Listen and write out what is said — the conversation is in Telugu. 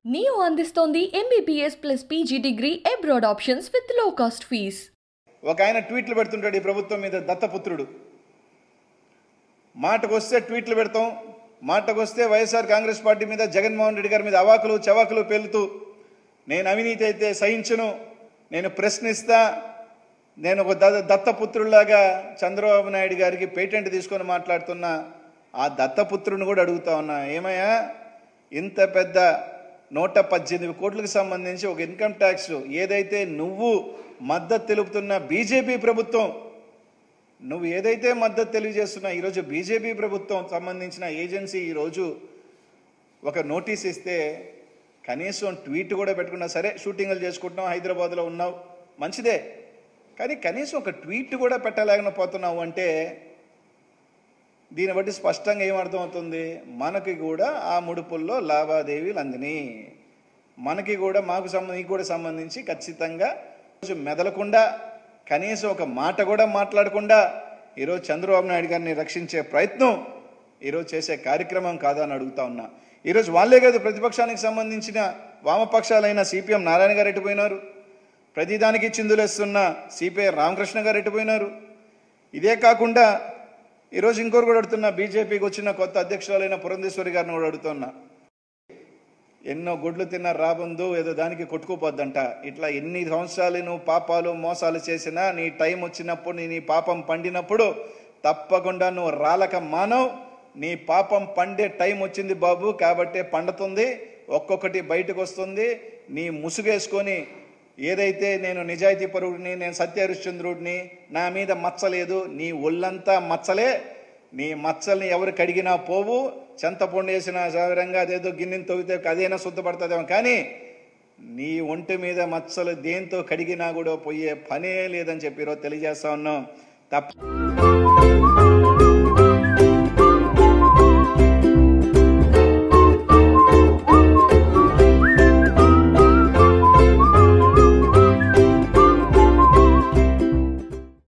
నియో అందిస్తోంది MBBS plus PG degree abroad options with low cost fees ఒక ఆయన ట్వీట్లు పెడుతుంటాడు ఈ ప్రభుత్వం మీద దత్తపుత్రుడు మాటకు వస్తే ట్వీట్లు పెడతాం మాటకు వస్తే వైఎస్ఆర్ కాంగ్రెస్ పార్టీ మీద జగన్మోహన్ రెడ్డి గారి మీద అవాకులు చవాకులు పేలుతూ నేను అవినీతి అయితే సహించను నేను ప్రశ్నిస్తా నేను ఒక ద- దత్తపుత్రుల్లాగా చంద్రబాబు నాయుడు గారికి పేటెంట్ తీసుకొని మాట్లాడుతున్నా ఆ దత్తపుత్రుని కూడా అడుగుతా ఉన్నా ఏమయ్యా ఇంత పెద్ద నూట పద్దెనిమిది కోట్లకు సంబంధించి ఒక ఇన్కమ్ ట్యాక్స్ ఏదైతే నువ్వు మద్దతు తెలుపుతున్న బీజేపీ ప్రభుత్వం నువ్వు ఏదైతే మద్దతు తెలియజేస్తున్నా ఈరోజు బీజేపీ ప్రభుత్వం సంబంధించిన ఏజెన్సీ ఈరోజు ఒక నోటీస్ ఇస్తే కనీసం ట్వీట్ కూడా పెట్టుకున్నా సరే షూటింగ్లు చేసుకుంటున్నావు హైదరాబాద్లో ఉన్నావు మంచిదే కానీ కనీసం ఒక ట్వీట్ కూడా పెట్టలేకుండా పోతున్నావు అంటే దీన్ని బట్టి స్పష్టంగా ఏమర్థం అవుతుంది మనకి కూడా ఆ ముడుపుల్లో లావాదేవీలు అందినాయి మనకి కూడా మాకు సంబంధించి కూడా సంబంధించి ఖచ్చితంగా కొంచెం మెదలకుండా కనీసం ఒక మాట కూడా మాట్లాడకుండా ఈరోజు చంద్రబాబు నాయుడు గారిని రక్షించే ప్రయత్నం ఈరోజు చేసే కార్యక్రమం కాదా అని అడుగుతా ఉన్నా ఈరోజు వాళ్ళే కాదు ప్రతిపక్షానికి సంబంధించిన వామపక్షాలైన సిపిఎం నారాయణ గారు ఎటుపోయినారు ప్రతిదానికి చిందులేస్తున్న సిపిఐ రామకృష్ణ గారు ఎటుపోయినారు ఇదే కాకుండా ఈరోజు ఇంకోరు కూడా అడుగుతున్నా బీజేపీకి వచ్చిన కొత్త అధ్యక్షురాలైన పురంధేశ్వరి గారిని కూడా అడుగుతున్నా ఎన్నో గుడ్లు తిన్న రాబందు ఏదో దానికి కొట్టుకోపోద్దంట ఇట్లా ఎన్ని సంవత్సరాలు నువ్వు పాపాలు మోసాలు చేసినా నీ టైం వచ్చినప్పుడు నీ నీ పాపం పండినప్పుడు తప్పకుండా నువ్వు రాలక మానవ్ నీ పాపం పండే టైం వచ్చింది బాబు కాబట్టే పండుతుంది ఒక్కొక్కటి బయటకు వస్తుంది నీ ముసుగేసుకొని ఏదైతే నేను నిజాయితీ పరుడిని నేను సత్యహరిశ్చంద్రుడిని నా మీద మచ్చలేదు నీ ఒళ్ళంతా మచ్చలే నీ మచ్చల్ని ఎవరు కడిగినా పోవు చెంతపొండు వేసిన సాధారణంగా అదేదో గిన్నెని తవ్వితే అదేనా శుద్ధపడుతుందేమో కానీ నీ ఒంటి మీద మచ్చలు దేంతో కడిగినా కూడా పోయే పనే లేదని చెప్పి ఈరోజు తెలియజేస్తా ఉన్నాం తప్ప